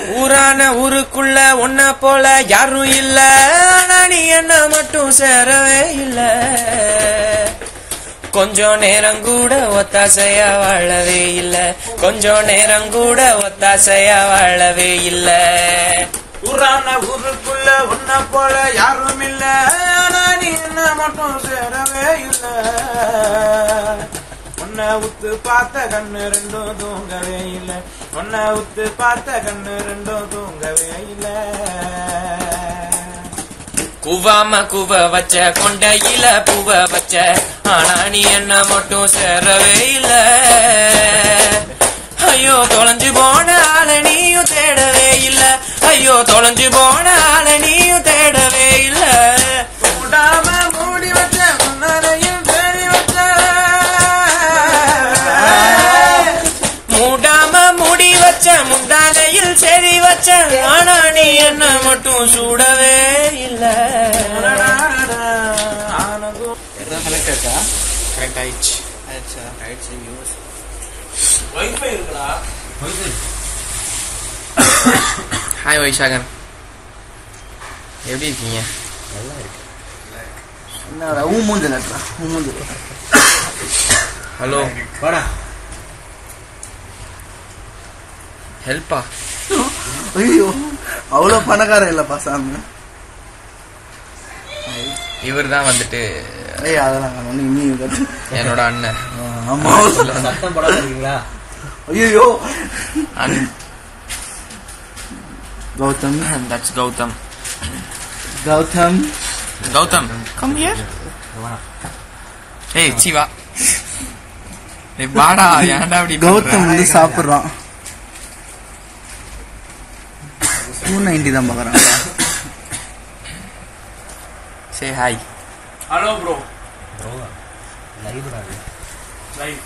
ஊரான ஊருக்குள்ள உன்ன போல யாரும் இல்ல ஆனா நீ என்ன மட்டும் சேரவே இல்ல கொஞ்சம் நேரம் கூட ஒத்தாசையா வாழவே இல்ல கொஞ்சம் நேரம் கூட ஒத்தாசையா வாழவே இல்ல ஊரான ஊருக்குள்ள உன்ன போல யாரும் இல்ல ஆனா நீ என்ன மட்டும் சேரவே இல்ல உன்னை உத்து பார்த்த கண்ணு ரெண்டும் தூங்கவே இல்ல உன்னை உத்து பார்த்த கண்ணு ரெண்டும் தூங்கவே இல்ல குவாம குவ வச்ச கொண்டையில பூவ வச்ச ஆனா நீ என்ன மட்டும் சேரவே இல்ல ஐயோ தொலைஞ்சு போன ஆள நீயும் தேடவே இல்ல ஐயோ தொலைஞ்சு போன ஆள நீயும் தேடவே இல்ல மூடாம மூடி வச்ச முன்னரையும் தேடி வச்ச மூடாம முடி வச்ச முந்தானையில் செடி வச்ச ஆனா நீ என்ன மட்டும் சூடவே இல்ல ஆனதும் கனெக்ட் ஆச்சா கரெக்ட் ஆயிடுச்சு ஆயிடுச்சா ஆயிடுச்சு யூஸ் வைஃபை இருக்குடா ஹாய் வைஷாகன் எப்படி இருக்கீங்க நல்லா இருக்கு என்னடா ஊ மூஞ்ச நட்டுறா ஊ மூஞ்ச ஹலோ வாடா ஹெல்ப்பா ஐயோ அவ்வளோ பணக்காரன் இல்லப்பா சாமி இவர் தான் வந்துட்டு ஏய் அதெல்லாம் ஒன்று நீ கட்டு என்னோட அண்ணன் ஆமா சத்தம் போடாம இருக்கீங்களா ஐயோ அண்ணன் Gautham that's Gautham Gautham Gautham come here ஏய் சிவா ஏய் வாடா ஏன்டா அப்படி கௌதம் வந்து சாப்பிட்றான் டூ நைன்டி தான் பார்க்குறான் சே ஹாய் ஹலோ ப்ரோ லைவ்டா லைவ்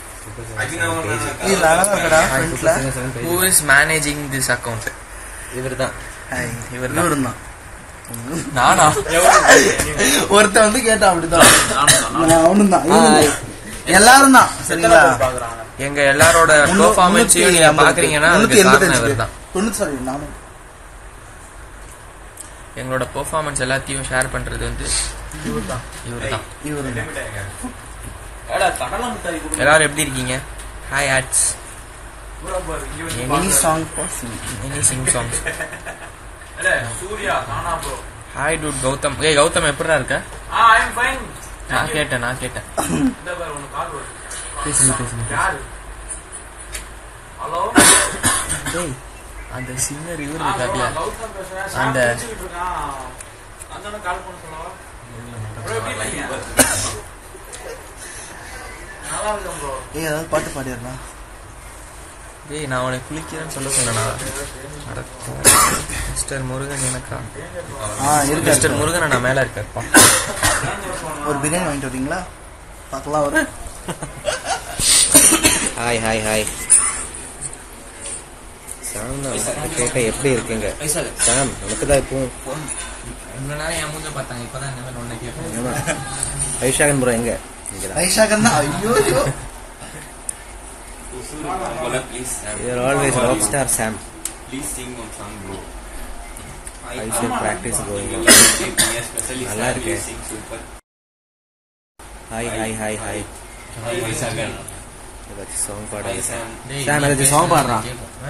இது அழகா இருக்கடா ஃப்ரண்ட்ல who is managing this account இவர் தான் ஹாய் இவர் இவரும் தான் நானா ஒருத்தன் வந்து கேட்டான் அப்படிதான் நான் அவனும் தான் Hi. எல்லாரும் தான் சரிங்களா பாக்குறாங்க எங்க எல்லாரோட பெர்ஃபார்மன்ஸையும் நீங்க பாக்குறீங்கன்னா அதுக்கு காரணம் இவர் தான் தொண்ணூத்தி சாரி நானும் எங்களோட பெர்ஃபார்மன்ஸ் எல்லாத்தையும் ஷேர் பண்றது வந்து இவர் தான் இவர் தான் இவரும் தான் ஏடா கடலை மிட்டாய் கொடுங்க எல்லாரும் எப்படி இருக்கீங்க ஹாய் ஆட்ஸ் ப்ரோ பாரு இங்க வந்து எனி பாக்குறாங்க. Song passing any sing songs ஏடா, சூர்யா காணா ப்ரோ ஹாய் டூட் கௌதம் ஏய் கௌதம் எப்படிடா இருக்க ஆ ஐ அம் ஃபைன் நான் கேட்டேன் நான் கேட்டேன் இந்த பாரு உனக்கு கால் வருது பேசுங்க பேசுங்க யாரு ஹலோ டேய் அந்த சிங்கர் இவர் ஆ, bro, இருக்கார்ல நான் கௌதம் பேசுறேன். சாம் அந்த- பேசிக்கிட்டு இருக்கான். அந்தாண்ட கால் பண்ண சொல்லவா? bro, எப்படி இருக்கீங்க? நல்லா இருக்கேன் bro. ஏய் ஏதாவது பாட்டு பாடிடலாம் டேய் நான் உனக்கு குளிக்கிறேன்னு சொல்ல சொன்னேனா மிஸ்டர் முருகன் எனக்கா ஆ இருக்கு மிஸ்டர் முருகன் நான் மேல இருக்காருப்பா ஒரு பிரியாணி வாங்கிட்டு வரீங்களா பார்க்கலாம் ஒரு ஹாய் ஹாய் ஹாய் சாம் நான் கேட்ட எப்படி இருக்கீங்க சாம் நமக்கு தான் இப்போ இவ்வளவு நேரம் என் மூஞ்ச பார்த்தாங்க இப்பதான் இந்த மாதிரி ஒண்ணு கேட்பேன் ஆமா வைஷாகன் ப்ரோ எங்க இங்கதான் வைஷாகன் தான் ஐயோ ஐயோ you are always rock star Sam Please sing one song, bro. I should practice going Especially நல்லா Sam, இருக்கு. you sing super. Hi hi hi hi Hi, Sagan. ஏதாச்சும் சாங் Hi, பாடுங்க Sam. சாம் ஏதாச்சும் சாங் பாடுறான்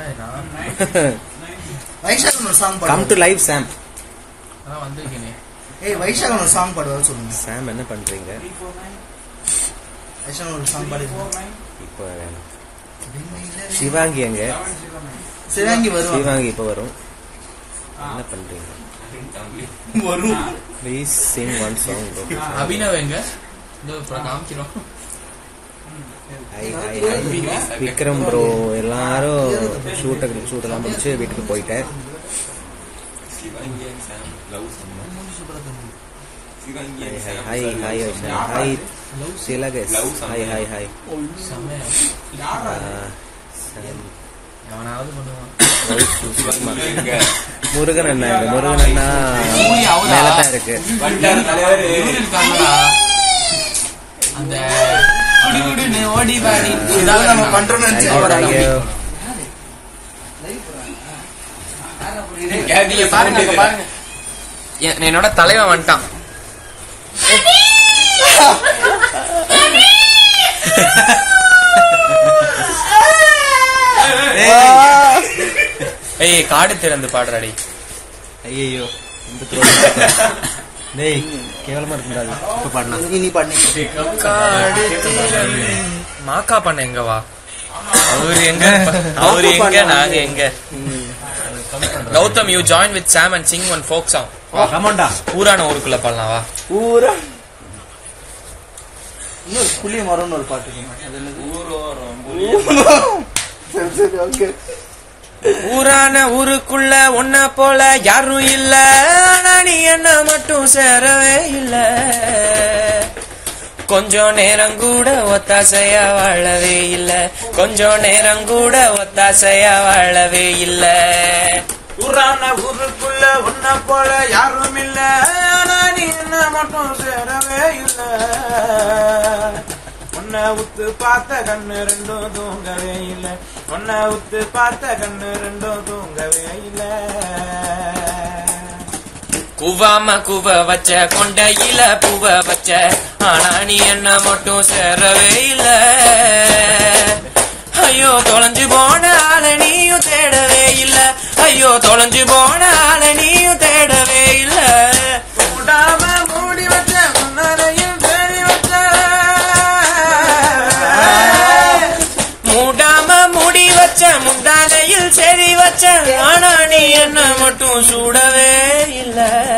வைஷாகன் ஒரு சாங் கம் டு பாடு live Sam அதான் வந்திருக்கேனே ஏய் வைஷாகன் ஒரு சாங் பாடுவாரு சொல்லுங்க சாம் என்ன பண்றீங்க வைஷாகன் ஒரு சாங் பாடி இப்போ வேணாம் சிவாங்கி எங்க சிவாங்கி வருவாங்க சிவாங்கி இப்போ வரும் என்ன பண்றீங்க வரும் please sing one song bro Abhinav எங்க இதோ இப்ப காமிக்கிறோம் hi hi hi Vikram bro எல்லாரும் ஷூட்டை ஷூட் எல்லாம் முடிச்சு வீட்டுக்கு போயிட்டேன் Shivangi and Sam love someone. Shivangi and Sam hi love hi someone. Hi சிலகஸ் Love ஹாய் ஹாய் ஹாய் செம்மையா எவனாவது பண்ணுவான் Shivangi எங்க? முருகன் அண்ணா இங்க. முருகன் அண்ணா மேல தான் இருக்கு வந்தாரு தலைவரு. இவரு இருக்காங்களா? அந்த குடு குடுன்னு ஓடி வாடி இதான் நம்ம பண்றோம்னு நினைச்சு Thank you, our thank you. கேட்டீங்க பாருங்க அங்க பாருங்க என்- என்னோட தலைவன் வந்துட்டான் ஏய் காடு திறந்து பாடுறாடி ஐயோ இந்த த்ரோ டேய் கேவலமா இருக்குடாது இப்ப பாடனா நீ நீ பண்ணி காடு திறந்து மாக்கா பண்ண எங்க வா அவரு எங்க அவரு எங்க நாங்க எங்க Gautham you join with Sam and sing one folk song கமாண்டா ஊரான ஊருக்குள்ள பாடலாம் வா ஊரா இன்னொரு புளிய மரம்னு ஒரு பாட்டு இருக்கு. அது என்னது? சரி சரி ஓகே ஊரான ஊருக்குள்ள உன்ன போல யாரும் இல்ல ஆனா நீ என்ன மட்டும் சேரவே இல்ல கொஞ்சம் நேரம் கூட ஒத்தாசையா வாழவே இல்ல கொஞ்சம் நேரம் கூட ஒத்தாசையா வாழவே இல்ல ஊரான ஊருக்குள்ள உன்ன போல யாரும் இல்ல ஆனா நீ என்ன மட்டும் சேரவே இல்ல உன்னை உத்து பார்த்த கண்ணு ரெண்டும் தூங்கவே இல்ல உன்னை உத்து பார்த்த கண்ணு ரெண்டும் தூங்கவே இல்ல குவாம குவ வச்ச கொண்டையில பூவ வச்ச ஆனா நீ என்ன மட்டும் சேரவே இல்ல ஐயோ தொலைஞ்சு போன ஆள நீயும் தேடவே இல்ல ஐயோ தொலைஞ்சு போன ஆள நீயும் தேடவே இல்ல மூடாம மூடி வச்ச முன்னரையும் தேடி வச்ச மூடாம முடி வச்ச முந்தானையில் செடி வச்ச ஆனா நீ என்ன மட்டும் சூடவே இல்ல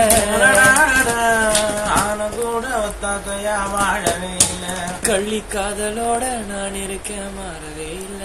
ஆன கூட ஒத்தாத்தையா வாழவே இல்ல கள்ளி காதலோட நான் இருக்க மாறவே இல்ல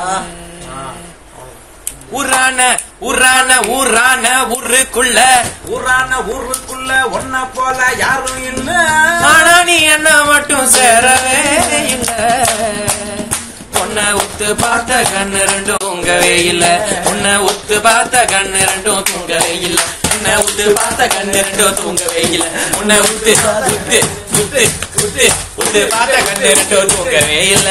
உரான உரான உரான ஊருக்குள்ள ஊரான ஊருக்குள்ள ஒன்ன போல யாரும் இல்ல ஆனா நீ என்ன மட்டும் சேரவே இல்ல உன்னை உத்து பார்த்த கண்ணு ரெண்டும் தூங்கவே இல்ல உன்னை உத்து பார்த்த கண்ணு ரெண்டும் தூங்கவே இல்ல உன்னை உத்து பார்த்த கண்ணு ரெண்டும் தூங்கவே இல்ல உன்னை உத்து உத்து உத்து உத்து உத்து பார்த்த கண்ணு ரெண்டும் தூங்கவே இல்ல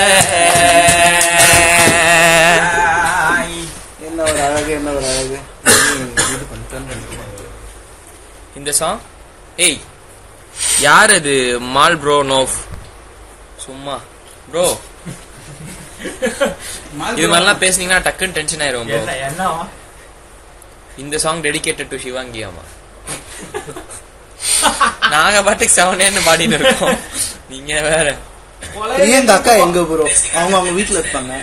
ஆய். என்ன ஒரு அழகு என்ன ஒரு அழகு இது பண்ணிட்டேன்னு நினைக்கிறேன் இந்த சாங் ஏய் யார் அது மால் ப்ரோ நோஃப் சும்மா ப்ரோ இது மாதிரிலாம் பேசுனீங்கன்னா டக்குன்னு டென்ஷன் ஆயிரும் ப்ரோ என்ன என்ன இந்த சாங் டெடிகேட்டட் டு சிவாங்கி ஆமா நாங்க பாட்டுக்கு செவனேன்னு பாடிட்டு இருக்கோம் நீங்க வேற பிரியங்கா அக்கா எங்க ப்ரோ அவங்க அவங்க வீட்டுல இருப்பாங்க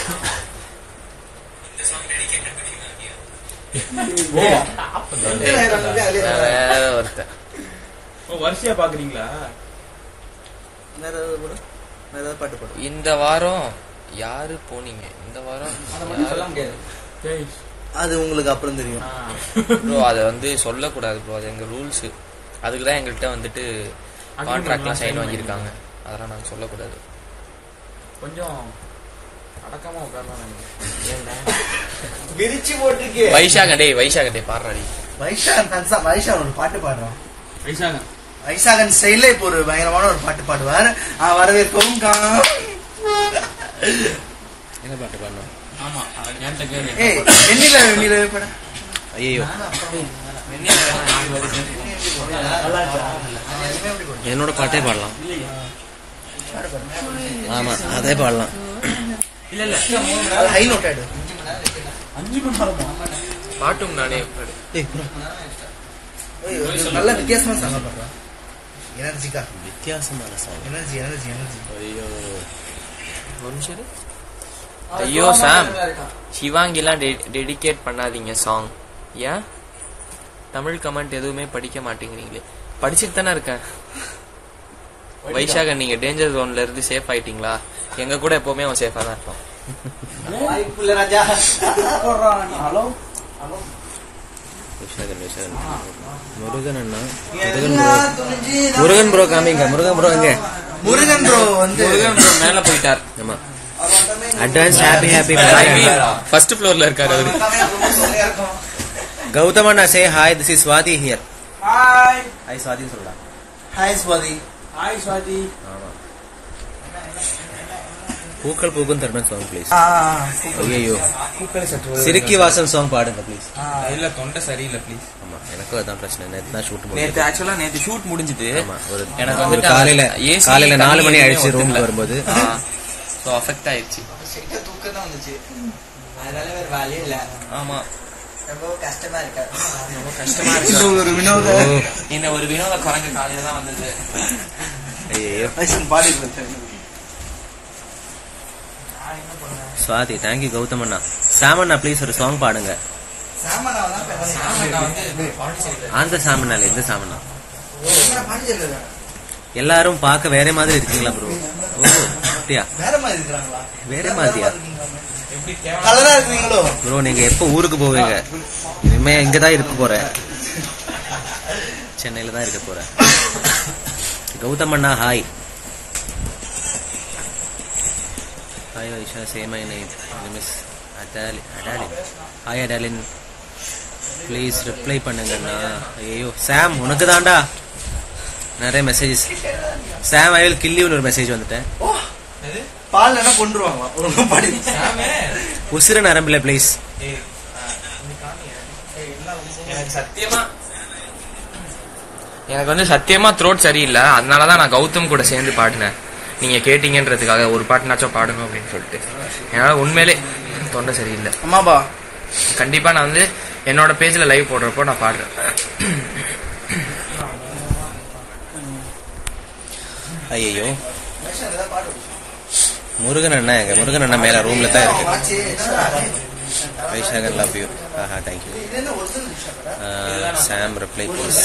வேற ஒருத்தன் வரிசையா பாக்குறீங்களா வேற ஏதாவது bro? வேற ஏதாவது பாட்டு பாடு இந்த வாரம் யாரு போனீங்க இந்த வாரம் அது உங்களுக்கு அப்புறம் தெரியும் ப்ரோ அதை வந்து சொல்லக்கூடாது ப்ரோ அது எங்க ரூல்ஸ் அதுக்கு தான் எங்கள்கிட்ட வந்துட்டு கான்ட்ராக்ட்லாம் சைன் வாங்கியிருக்காங்க அதெல்லாம் நாங்கள் சொல்லக்கூடாது கொஞ்சம் அடக்கமா உட்காரலாம் விரிச்சு போட்டுருக்கு வைஷாக டேய் வைஷாக டேய் பாடுறாடி வைஷாகன் fans தான். வைஷாகன் ஒரு பாட்டு பாடுறான் வைசாங்க வைசாகன் ஸ்டைல்ல இப்போ ஒரு பயங்கரமான ஒரு பாட்டு பாடுவார் ஆ, வரவேற்கவும் கா என்ன பாட்டு பாடணும் ஆமா என்கிட்ட கேளு ஏய் வெண்ணில வெண்ணில பட ஐயோ என்னோட பாட்டே பாடலாம் ஆமா அதே பாடலாம் இல்ல இல்ல அது ஹை நோட் ஆயிடு பாட்டும் நானே பாடு. ஏய் bro, ஏய், ஒரு நல்ல வித்தியாசமான சாங்க பாடுறான் எனர்ஜிக்கா வித்தியாசமான சாங் எனர்ஜி எனர்ஜி எனர்ஜி ஐயோ ஒரு நிமிஷம் இரு. ஐயோ சாம் சிவாங்கிலாம் டெடிகேட் பண்ணாதீங்க சாங் ஏன் தமிழ் கமெண்ட் எதுவுமே படிக்க மாட்டேங்கிறீங்களே படிச்சுட்டு தானே இருக்கேன் வைஷாகன் நீங்க டேஞ்சர் ஜோன்ல இருந்து சேஃப் ஆயிட்டீங்களா எங்க கூட எப்பவுமே அவன் சேஃபா தான் இருப்பான் ராஜா ஹலோ விஷாகன் விஷாகன் முருகன் அண்ணா முருகன் ப்ரோ முருகன் ப்ரோ காமிங்க முருகன் ப்ரோ எங்க முருகன் ப்ரோ வந்து முருகன் bro மேல போயிட்டார் ஆமா அட்வான்ஸ் ஹாப்பி ஹாப்பி ஃபர்ஸ்ட் ஃப்ளோர்ல இருக்காரு அவரு கௌதம் அண்ணா say hi this is Swathi here hi hi ஸ்வாதின்னு சொல்லலாம் ஹாய் ஸ்வாதி ஹாய் சுவாதி பூக்கள் பூக்கும் தருணம் சாங் ப்ளீஸ் ஆ ஐயோ பூக்களை சற்று சிறுக்கி வாசன் சாங் பாடுங்க ப்ளீஸ் இல்ல தொண்டை சரியில்லை ப்ளீஸ் ஆமா எனக்கும் அதான் பிரச்சனை நேத்து தான் ஷூட் நேத்து முடியும் ஆக்சுவலா நேத்து ஷூட் முடிஞ்சது ஆமா ஒரு எனக்கு ஒரு வந்துட்டு காலையில AC காலையில நாலு மணி தண்ணி ஆயிடுச்சு எதுவுமே ரூமுக்கு ஒத்துக்கல. வரும்போது ஸோ அஃபெக்ட் ஆயிடுச்சு தூக்கம் தான் வந்துச்சு அதனால வேற வழி இல்ல ஆமா ரொம்ப கஷ்டமா இருக்கு ரொம்ப கஷ்டமா இது இருக்கு ஒரு வினோத இந்த ஒரு வினோத குரங்கு காலையில தான் வந்தது ஐயோ ஐசன் பாடி பிரச்சனை சுவாதி தேங்க்யூ கௌதம் அண்ணா சாம் அண்ணா ப்ளீஸ் ஒரு சாங் பாடுங்க சாமானாவை தான் பேசுறேன் நான் வந்து பாண்டிச்சேரியில அந்த சாமண்ணா இந்த சாமண்ணா பாண்டிச்சேரியில எல்லாரும் பார்க்க வேற மாதிரி இருக்கீங்களா ப்ரோ ஓ அப்படியா வேற மாதிரி இருக்கிறாங்களா வேற மாதிரியா எப்படி கேவலம் கலரா இருக்கீங்களோ ப்ரோ நீங்க எப்போ ஊருக்கு போவீங்க இனிமே இங்க தான் இருக்க போறேன் சென்னையில தான் இருக்க போறேன் கௌதம் அண்ணா hi hi Vaisha same my name miss அடாலி அடாலி ஹாய் அடாலின் ப்ளீஸ் ரிப்ளை பண்ணுங்கண்ணா ஐயோ சாம் உனக்கு தான்டா நிறைய messages Sam I will kill ஒரு மெசேஜ் வந்துட்டேன் பால் என்ன கொண்டுருவாங்களா ஒரு பாடி உசிர நரம்பில் ப்ளீஸ் எனக்கு சத்தியமா எனக்கு வந்து சத்தியமா த்ரோட் சரியில்லை அதனால தான் நான் கௌதம் கூட சேர்ந்து பாடினேன் நீங்க கேட்டீங்கன்றதுக்காக ஒரு பாட்டுனாச்சும் பாடணும் அப்படின்னு சொல்லிட்டு என்னால உண்மையிலே தொண்டை சரியில்லை அம்மாபா கண்டிப்பா நான் வந்து என்னோட பேஜ்ல லைவ் போடுறப்போ நான் பாடுறேன் ஐயோ முருகன் அண்ணா எங்க முருகன் அண்ணா மேல ரூம்ல தான் இருக்கு வைஷாகன் லவ் யூ ஆஹா தேங்க்யூ சாம் ரிப்ளை ப்ளீஸ்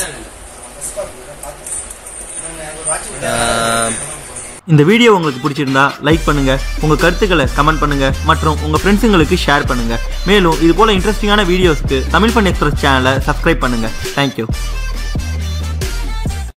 இந்த வீடியோ உங்களுக்கு பிடிச்சிருந்தா லைக் பண்ணுங்க உங்க கருத்துக்களை கமெண்ட் பண்ணுங்க மற்றும் உங்க ஃப்ரெண்ட்ஸுங்களுக்கு ஷேர் பண்ணுங்க மேலும் இது போல இன்ட்ரெஸ்டிங்கான வீடியோஸ்க்கு தமிழ் பண்ணி எக்ஸ்பிரஸ் சேனலை சப்ஸ்கிரைப் பண்ணுங்க தேங்க்யூ